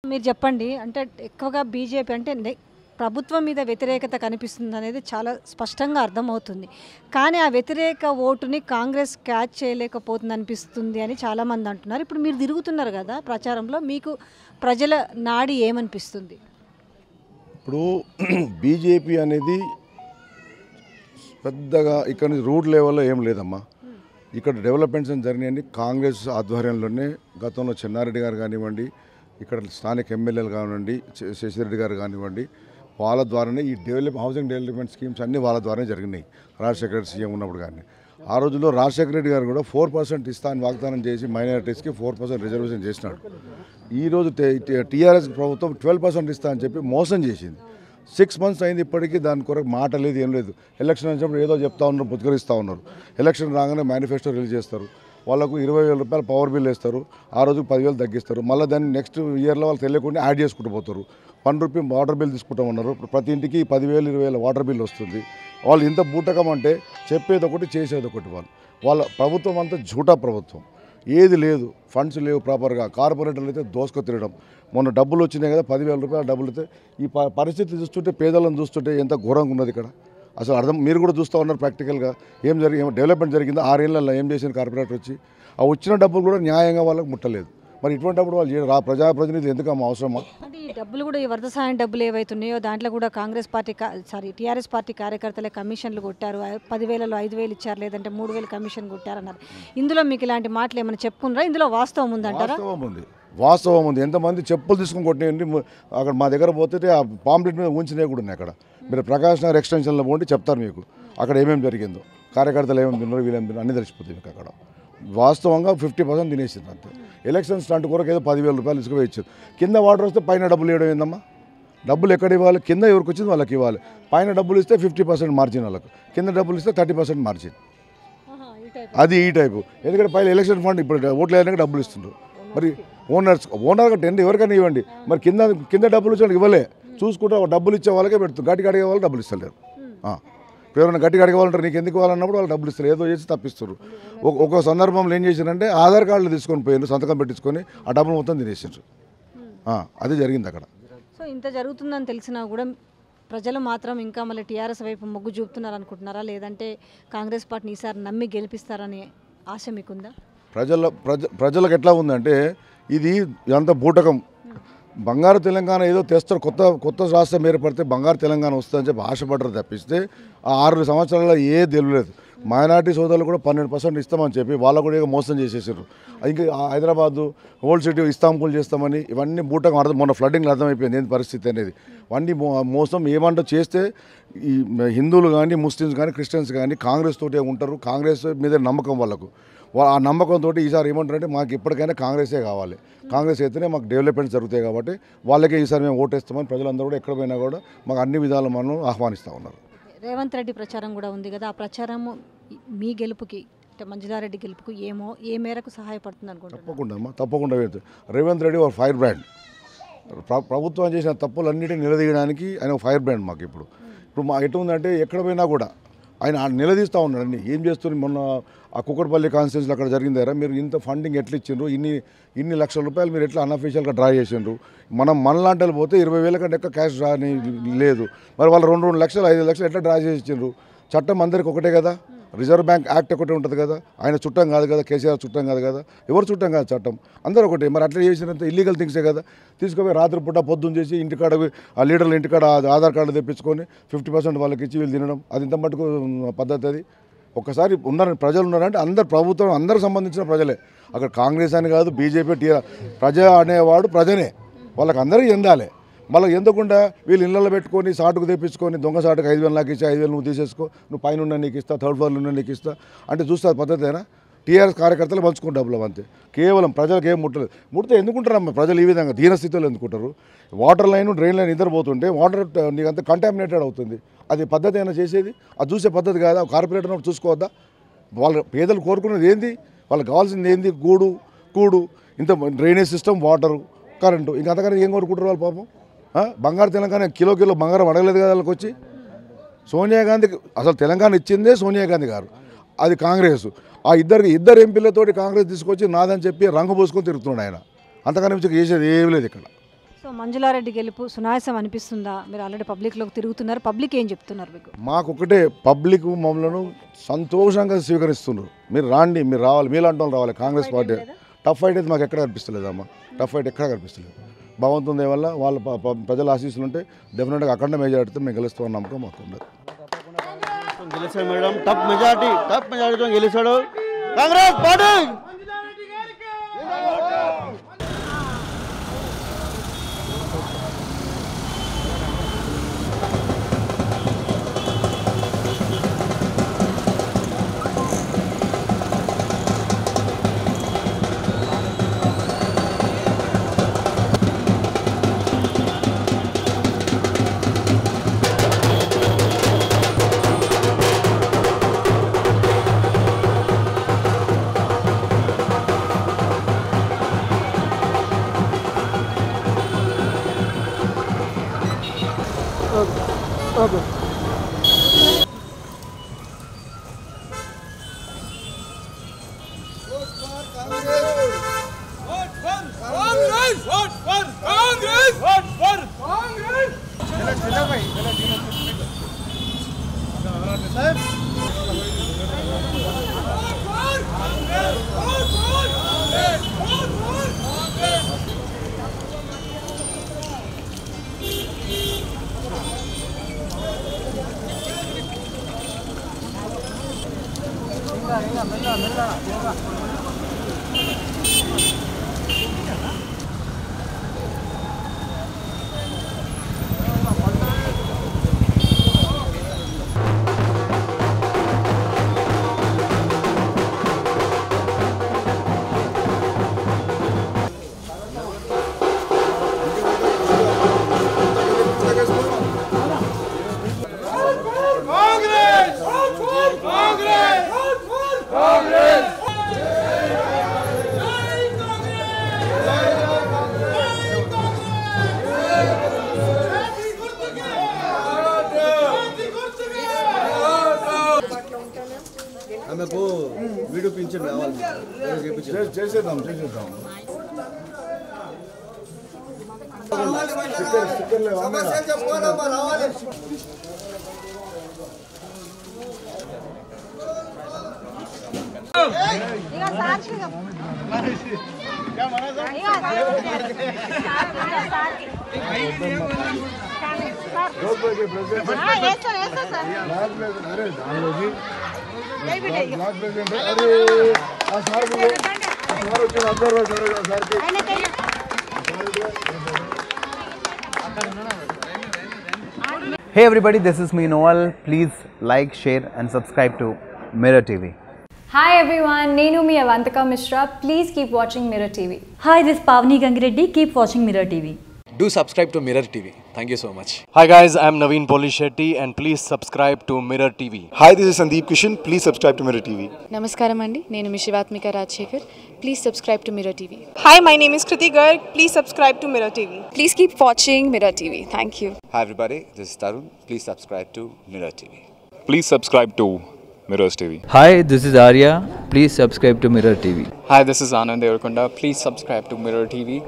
మీరు చెప్పండి అంటే ఎక్కువగా బీజేపీ అంటే నె- ప్రభుత్వం మీద వ్యతిరేకత కనిపిస్తుంది అనేది చాలా స్పష్టంగా అర్థమవుతుంది కానీ ఆ వ్యతిరేక ఓటుని కాంగ్రెస్ క్యాచ్ చేయలేకపోతుంది అనిపిస్తుంది అని చాలామంది అంటున్నారు ఇప్పుడు మీరు తిరుగుతున్నారు కదా ప్రచారంలో మీకు ప్రజల నాడి ఏమనిపిస్తుంది ఇప్పుడు బీజేపీ అనేది పెద్దగా ఇక్కడ నుంచి రూట్ లెవెల్లో ఏం లేదమ్మా ఇక్కడ డెవలప్మెంట్స్ అని జరిగినాయని కాంగ్రెస్ ఆధ్వర్యంలోనే గతంలో చెన్నారెడ్డి గారు కానివ్వండి ఇక్కడ స్థానిక ఎమ్మెల్యేలు కానివ్వండి శ- శశిరెడ్డి గారు కానివ్వండి వాళ్ళ ద్వారానే ఈ డెవలప్ హౌసింగ్ డెవలప్మెంట్ స్కీమ్స్ అన్నీ వాళ్ళ ద్వారానే జరిగినాయి రాజశేఖర రెడ్డి సీఎం ఉన్నప్పుడు కానీ ఆ రోజుల్లో రాజశేఖర రెడ్డి గారు కూడా ఫోర్ పర్సెంట్ ఇస్తా అని వాగ్దానం చేసి మైనారిటీస్కి ఫోర్ పర్సెంట్ రిజర్వేషన్ చేసినాడు ఈరోజు టీఆర్ఎస్ ప్రభుత్వం ట్వెల్వ్ పర్సెంట్ ఇస్తా అని చెప్పి మోసం చేసింది సిక్స్ మంత్స్ అయింది ఇప్పటికీ దాని కొరకు మాట లేదు ఏం లేదు ఎలక్షన్ వచ్చినప్పుడు ఏదో చెప్తా ఉన్నారు పుత్కరిస్తూ ఉన్నారు ఎలక్షన్ రాగానే మేనిఫెస్టో రిలీజ్ చేస్తారు వాళ్ళకు ఇరవై వేల రూపాయలు పవర్ బిల్ వేస్తారు ఆ రోజు పదివేలు తగ్గిస్తారు మళ్ళీ దాన్ని నెక్స్ట్ ఇయర్లో వాళ్ళు తెలియకుండా యాడ్ చేసుకుంటూ పోతారు వన్ రూపీ వాటర్ బిల్ తీసుకుంటామన్నారు ప్రతి ఇంటికి పదివేలు ఇరవై వేల వాటర్ బిల్ వస్తుంది వాళ్ళు ఇంత బూటకం అంటే చెప్పేది ఒకటి చేసేది ఒకటి వాళ్ళు వాళ్ళ ప్రభుత్వం అంతా జూటా ప్రభుత్వం ఏది లేదు ఫండ్స్ లేవు ప్రాపర్గా కార్పొరేటర్లు అయితే దోసుకు తిరగడం మొన్న డబ్బులు వచ్చినాయి కదా పదివేల రూపాయల డబ్బులు అయితే ఈ ప- పరిస్థితి చూస్తుంటే పేదలను చూస్తుంటే ఎంత ఘోరంగా ఉన్నది ఇక్కడ అసలు అర్థం మీరు కూడా చూస్తూ ఉన్నారు ప్రాక్టికల్గా ఏం జరిగి ఏం డెవలప్మెంట్ జరిగిందో ఆరేళ్ళల్లో ఏం చేసిన కార్పొరేటర్ వచ్చి ఆ వచ్చిన డబ్బులు కూడా న్యాయంగా వాళ్ళకి ముట్టలేదు మరి ఇటువంటిప్పుడు వాళ్ళు చేయరు. ఆ ప్రజాప్రతినిధులు ఎందుకు అమ్మ అవసరమా అంటే ఈ డబ్బులు కూడా ఈ వరద సాయం డబ్బులు ఏవైతున్నాయో దాంట్లో కూడా కాంగ్రెస్ పార్టీ కా- సారీ టీఆర్ఎస్ పార్టీ కార్యకర్తలే కమిషన్లు కొట్టారు ఆ పదివేలలో ఐదు వేలు ఇచ్చారు లేదంటే మూడు వేలు కమిషన్ కొట్టారన్నారు ఇందులో మీకు ఇలాంటి మాటలు ఏమైనా చెప్పుకున్నారా ఇందులో వాస్తవం ఉందంటారా వాస్తవం ఉంది వాస్తవం ఉంది ఎంతమంది చెప్పులు తీసుకొని కొట్టినండి అక్కడ మా దగ్గర పోతే ఆ పాంప్లెట్ మీద ఉంచినవి కూడా ఉన్నాయి అక్కడ మీరు ప్రకాశ్ నగర్ ఎక్స్టెన్షన్లో పోండి చెప్తారు మీకు అక్కడ ఏమేమి జరిగిందో కార్యకర్తలు ఏమేమి తిన్నారు వీళ్ళేం తిన్నారు అన్నీ తెలిసిపోతాయి మీకు అక్కడ వాస్తవంగా ఫిఫ్టీ పర్సెంట్ తినేసింది అంతే ఎలక్షన్ స్టంట్ కొరకు ఏదో పదివేల రూపాయలు ఇసుక ఇచ్చారు కింద వాటర్ వస్తే పైన డబ్బులు ఇవ్వడం ఏందమ్మా డబ్బులు ఎక్కడ ఇవ్వాలి కింద ఎవరికి వచ్చింది వాళ్ళకి ఇవ్వాలి పైన డబ్బులు ఇస్తే ఫిఫ్టీ పర్సెంట్ మార్జిన్ వాళ్ళకు కింద డబ్బులు ఇస్తే థర్టీ పర్సెంట్ మార్జిన్ అది ఈ టైపు ఎందుకంటే పైన ఎలక్షన్ ఫండ్ ఇప్పుడు ఓట్లు వేయడానికి డబ్బులు ఇస్తుండ్రు మరి ఓనర్స్ ఓనర్ టెండ్ ఎవరికైనా ఇవ్వండి మరి కింద కింద డబ్బులు ఇచ్చే వాళ్ళకి ఇవ్వలే చూసుకుంటే డబ్బులు ఇచ్చే వాళ్ళకే పెడుతుంది గట్టిగా అడిగే వాళ్ళు డబ్బులు ఇస్తలేరు ఆ. ఇప్పుడు ఎవరైనా గట్టిగా అడిగేవాలంటారు నీకు ఎందుకు ఇవ్వాలన్నప్పుడు వాళ్ళు డబ్బులు ఇస్తారు ఏదో చేసి తప్పిస్తారు ఒక ఒక సందర్భంలో ఏం చేశారంటే ఆధార్ కార్డులు తీసుకొని పోయిండ్రు సంతకం పెట్టించుకొని ఆ డబ్బులు మొత్తం తినేసిండ్రు ఆ, అది జరిగింది అక్కడ సో ఇంత జరుగుతుందని తెలిసినా కూడా ప్రజలు మాత్రం ఇంకా మళ్ళీ టీఆర్ఎస్ వైపు మొగ్గు చూపుతున్నారు అనుకుంటున్నారా లేదంటే కాంగ్రెస్ పార్టీని ఈసారి నమ్మి గెలిపిస్తారనే ఆశ మీకుందా ప్రజల ప్రజ ప్రజలకు ఎట్లా ఉందంటే ఇది ఇదంతా బూటకం బంగారు తెలంగాణ ఏదో తెస్తారు కొత్త కొత్త రాష్ట్రం ఏర్పడితే బంగారు తెలంగాణ వస్తుందని చెప్పి ఆశపడ్డారు తప్పిస్తే ఆ ఆరు సంవత్సరాల్లో ఏ తెలియలేదు మైనార్టీ సోదరులు కూడా పన్నెండు పర్సెంట్ ఇస్తామని చెప్పి వాళ్ళకు కూడా ఇక మోసం చేసేసారు ఇంకా ఆ హైదరాబాదు ఓల్డ్ సిటీ ఇస్తాంబుల్ చేస్తామని ఇవన్నీ బూటకం అర్థం మొన్న ఫ్లడ్డింగ్లో అర్థమైపోయింది ఏంటి పరిస్థితి అనేది ఇవన్నీ మో- మోసం ఏమంటో చేస్తే ఈ హిందువులు కానీ ముస్లిమ్స్ కానీ క్రిస్టియన్స్ కానీ కాంగ్రెస్ తోటే ఉంటారు కాంగ్రెస్ మీద నమ్మకం వాళ్ళకు వా- ఆ నమ్మకంతో ఈసారి ఏమంటారంటే మాకు ఇప్పటికైనా కాంగ్రెసే కావాలి కాంగ్రెస్ అయితేనే మాకు డెవలప్మెంట్స్ జరుగుతాయి కాబట్టి వాళ్ళకే ఈసారి మేము ఓటేస్తామని ప్రజలందరూ కూడా ఎక్కడ పోయినా కూడా మాకు అన్ని విధాలు మనం ఆహ్వానిస్తూ ఉన్నారు రేవంత్ రెడ్డి ప్రచారం కూడా ఉంది కదా ఆ ప్రచారము మీ గెలుపుకి అంటే మంజులారెడ్డి గెలుపుకు ఏమో ఏ మేరకు సహాయపడుతుంది అనుకుంటున్నారు తప్పకుండా అమ్మా తప్పకుండా వెళ్తాయి. రేవంత్ రెడ్డి ఒక ఫైర్ బ్రాండ్ ప్ర- ప్రభుత్వం చేసిన తప్పులన్నిటిని నిలదీయడానికి ఆయన ఒక ఫైర్ బ్రాండ్ మాకు ఇప్పుడు ఇప్పుడు మా ఎటు ఉందంటే ఎక్కడ పోయినా కూడా ఆయన ఆ నిలదీస్తూ ఉన్నాడు అన్ని ఏం చేస్తుంది మొన్న ఆ కుక్కడపల్లి కాన్స్టిట్యూన్సీలో అక్కడ జరిగింది కదా మీరు ఇంత ఫండింగ్ ఎట్లా ఇచ్చిండ్రు ఇన్ని ఇన్ని లక్షల రూపాయలు మీరు ఎట్లా అన్అఫీషియల్గా డ్రా చేసిండ్రు మనం మనలాంటి వాళ్ళు పోతే ఇరవై వేల కంటే ఎక్కువ క్యాష్ డ్రా అని లేదు మరి వాళ్ళు రెండు రెండు లక్షలు ఐదు లక్షలు ఎట్లా డ్రా చేసి ఇచ్చిండ్రు చట్టం అందరికి ఒకటే కదా రిజర్వ్ బ్యాంక్ యాక్ట్ ఒకటే ఉంటుంది కదా ఆయన చుట్టం కాదు కదా కేసీఆర్ చుట్టం కాదు కదా ఎవరు చుట్టం కాదు చట్టం అందరూ ఒకటే మరి అట్లా చేసినంత ఇల్లీగల్ థింగ్సే కదా తీసుకుపోయి రాత్రి పూట పొద్దున్న చేసి ఇంటికాడ పోయి ఆ లీడర్ల ఇంటికాడ ఆ ఆధార్ కార్డు తెప్పించుకొని ఫిఫ్టీ పర్సెంట్ వాళ్ళకి ఇచ్చి వీళ్ళు తినడం అది ఇంత మటుకు పద్ధతి అది ఒక్కసారి ఉన్నారు ప్రజలు ఉన్నారంటే అందరు ప్రభుత్వం అందరికి సంబంధించిన ప్రజలే అక్కడ కాంగ్రెస్ అని కాదు బీజేపీ టీఆర్ ప్రజ అనేవాడు ప్రజనే వాళ్ళకి అందరికీ చెందాలి మళ్ళీ ఎందుకుండా వీళ్ళు ఇళ్ళలో పెట్టుకొని సాటుకు తెప్పించుకొని దొంగ సాటుకు ఐదు వేలు నాకు ఇచ్చి ఐదు వేలు నువ్వు తీసేసుకో నువ్వు పైన ఉన్న నీకు ఇస్తా థర్డ్ ఫ్లోర్లో ఉన్న నీకు ఇస్తా అంటే చూస్తే అది పద్ధతేనా టీఆర్ఎస్ కార్యకర్తలు పంచుకుని డబ్బులు అంతే కేవలం ప్రజలకు ఏం ముట్టలేదు ముడితే ఎందుకుంటారమ్మా ప్రజలు ఈ విధంగా దీనస్థితిలో ఎందుకుంటారు వాటర్ లైన్ డ్రైన్ లైన్ ఇద్దరు పోతుంటే వాటర్ నీకు అంత కంటామినేటెడ్ అవుతుంది అది పద్ధతి అయినా చేసేది అది చూసే పద్ధతి కాదా కార్పొరేటర్ ఉన్నప్పుడు చూసుకోవద్దా వాళ్ళ పేదలు కోరుకునేది ఏంది వాళ్ళకి కావాల్సింది ఏంది గూడు కూడు ఇంత డ్రైనేజ్ సిస్టమ్ వాటరు కరెంటు ఇంకా అంతకన్నా ఏం కోరుకుంటారు వాళ్ళు పాపం ఆ? బంగారు తెలంగాణ కిలో కిలో బంగారం అడగలేదు కదా వాళ్ళకి వచ్చి సోనియా గాంధీ అసలు తెలంగాణ ఇచ్చిందే సోనియా గాంధీ గారు అది కాంగ్రెస్ ఆ ఇద్దరికి ఇద్దరు ఎంపీలతోటి కాంగ్రెస్ తీసుకొచ్చి నాదని చెప్పి రంగు పోసుకొని తిరుగుతున్నాడు ఆయన అంతకన్నా మించి చేసేది ఏమీ లేదు ఇక్కడ సో మంజులారెడ్డి గెలుపు సునాయాసం అనిపిస్తుందా మీరు ఆల్రెడీ పబ్లిక్లోకి తిరుగుతున్నారు పబ్లిక్ ఏం చెప్తున్నారు మీకు మాకు ఒకటే పబ్లిక్ మమ్మల్ని సంతోషంగా స్వీకరిస్తున్నారు మీరు రాండి మీరు రావాలి మీలాంటి వాళ్ళు రావాలి కాంగ్రెస్ పార్టీ టఫ్ ఫైట్ అయితే మాకు ఎక్కడ కనిపిస్తలేదమ్మా టఫ్ ఫైట్ ఎక్కడ కనిపిస్తలేదు భగవంతుని దయ వల్ల వాళ్ళ ప- ప- ప్రజల ఆశీస్సులు ఉంటే డెఫినెట్గా అఖండ మెజారిటీతో మేము గెలుస్తామన్న నమ్మకం మాకు ఉన్నది గెలిచాడు మేడం టఫ్ మెజార్టీ టఫ్ మెజార్టీతో గెలిచాడు Congress party Congress! Vote for Congress! Vote for Congress! Congress! Vote for Congress! Vote for Congress! ఆమెకు వీడియో పింఛన్ కావాలి చే- చేసేద్దాం చేసేద్దాం స్టిక్కర్ స్టిక్కర్లు ఏమన్నా? రోడ్ పైకి ప్రెసిడెంట్ బ్లాక్ ప్రెసిడెంట్ అరే దానిలోకి బ్లాక్ బ్లాక్ ప్రెసిడెంట్ అరే ఆ సార్ ముందు. ఆ సార్ వచ్చాడు అబ్జర్వర్ సార్ ఆ సార్కి Hey everybody, this is me Noel. Please like, share, and subscribe to Mirror TV. Hi everyone, Nenu mi Avantika Mishra. Please keep watching Mirror TV. Hi, this is Pavni Gangireddy. Keep watching Mirror TV. Do subscribe to Mirror TV. Thank you so much. Hi guys, I'm Naveen Polishetty and please subscribe to Mirror TV. Hi, this is Sandeep Kishan. Please subscribe to Mirror TV. నమస్కారం అండి నేను మీ Shivathmika Rajasekhar please subscribe to Mirror TV Hi, my name is Kriti Garg. Please subscribe to Mirror TV. Please keep watching Mirror TV thank you Hi, everybody. This is Tarun. Please subscribe to Mirror TV. Please subscribe to Mirrors TV. Hi, this is Arya. Please subscribe to Mirror TV. Hi, this is Anand Devarkonda. Please subscribe to Mirror TV.